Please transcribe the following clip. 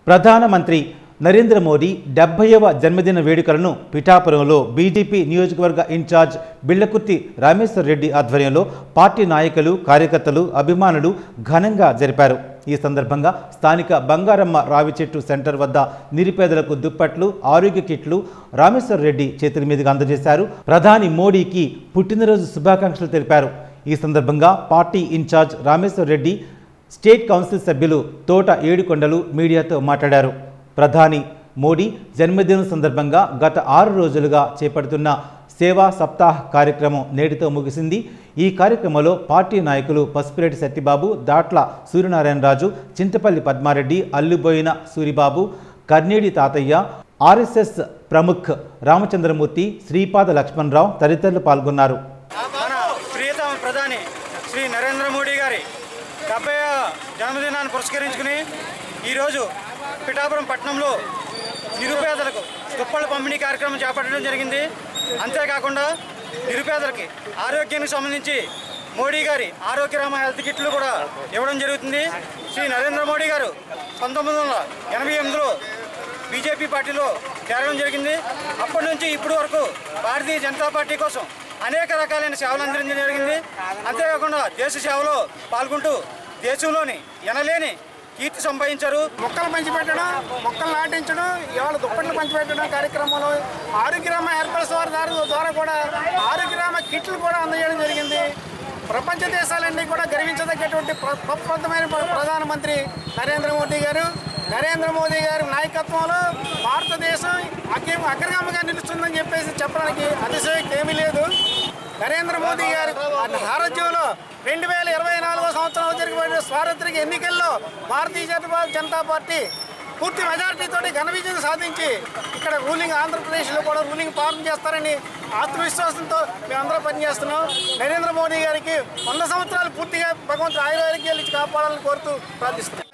ప్రధానమంత్రి నరేంద్ర మోదీ డెబ్బైవ జన్మదిన వేడుకలను పిఠాపురంలో బీజేపీ నియోజకవర్గ ఇన్ఛార్జ్ బిళ్లకుర్తి రామేశ్వర్ రెడ్డి ఆధ్వర్యంలో పార్టీ నాయకులు కార్యకర్తలు అభిమానులు ఘనంగా జరిపారు ఈ సందర్భంగా స్థానిక బంగారమ్మ రావి చెట్టు సెంటర్ వద్ద నిరుపేదలకు దుప్పట్లు ఆరోగ్య కిట్లు రామేశ్వర్ రెడ్డి చేతుల మీదుగా అందజేశారు ప్రధాని మోడీకి పుట్టినరోజు శుభాకాంక్షలు తెలిపారు ఈ సందర్భంగా party incharge Rameshwar Reddy state council సభ్యులు తోట ఏడుకొండలు మీడియాతో మాట్లాడారు ప్రధాని మోడీ జన్మదినం సందర్భంగా గత ఆరు రోజులుగా చేపడుతున్న సేవా సప్తాహ్ కార్యక్రమం నేటితో ముగిసింది ఈ కార్యక్రమంలో పార్టీ నాయకులు పసుపిరెడ్డి సత్యబాబు దాట్ల సూర్యనారాయణరాజు చింతపల్లి పద్మారెడ్డి అల్లుబోయిన సూరిబాబు కర్నేడి తాతయ్య ఆర్ఎస్ఎస్ ప్రముఖ్ రామచంద్రమూర్తి శ్రీపాద లక్ష్మణరావు తదితరులు పాల్గొన్నారు మన ప్రియతమ ప్రధాని శ్రీ నరేంద్ర మోడీ గారి డెబ్బై జన్మదినాన్ని పురస్కరించుకుని ఈరోజు పిఠాపురం పట్టణంలో నిరుపేదలకు దుప్పళ్ళ పంపిణీ కార్యక్రమం చేపట్టడం జరిగింది అంతేకాకుండా నిరుపేదలకి ఆరోగ్యానికి సంబంధించి మోడీ గారి ఆరోగ్యరామ హెల్త్ కిట్లు కూడా ఇవ్వడం జరుగుతుంది శ్రీ నరేంద్ర మోడీ గారు పంతొమ్మిది వందల ఎనభై ఎనిమిదిలో బీజేపీ పార్టీలో చేరడం జరిగింది అప్పటి నుంచి ఇప్పటి వరకు భారతీయ జనతా పార్టీ కోసం అనేక రకాలైన సేవలు అందించడం జరిగింది అంతేకాకుండా దేశ సేవలో పాల్గొంటూ దేశంలోని ఎనలేని కీర్తి సంపాదించారు మొక్కలు పంచిపెట్టడం మొక్కలు నాటించడం ఇవాళ దుప్పట్లు పంచిపెట్టడం కార్యక్రమంలో ఆరోగ్యరామ ఏర్పరచే వారి ద్వారా కూడా ఆరోగ్యరామ కిట్లు కూడా అందజేయడం జరిగింది ప్రపంచ దేశాలన్నీ కూడా గర్వించదగ్గటువంటి ప్ర- ప్రప్రథమైన ప్ర- ప్రధానమంత్రి నరేంద్ర మోదీ గారు నరేంద్ర మోదీ గారి నాయకత్వంలో భారతదేశం అగ్ర అగ్రగామిగా నిలుస్తుందని చెప్పేసి చెప్పడానికి అతిశయోక్తి ఏమీ లేదు నరేంద్ర మోదీ గారి సారథ్యంలో రెండు వేల ఇరవై నాలుగో సంవత్సరంలో జరిగిన సార్వత్రిక ఎన్నికల్లో భారతీయ జనతా జనతా పార్టీ పూర్తి మెజారిటీతో ఘన విజయం సాధించి ఇక్కడ రూలింగ్ ఆంధ్రప్రదేశ్లో కూడా రూలింగ్ పాలన చేస్తారని ఆత్మవిశ్వాసంతో మేమందరం పనిచేస్తున్నాం నరేంద్ర మోదీ గారికి వంద సంవత్సరాలు పూర్తిగా భగవంతుడు ఆయుర్వేదికి ఇచ్చి కాపాడాలని కోరుతూ ప్రార్థిస్తున్నాం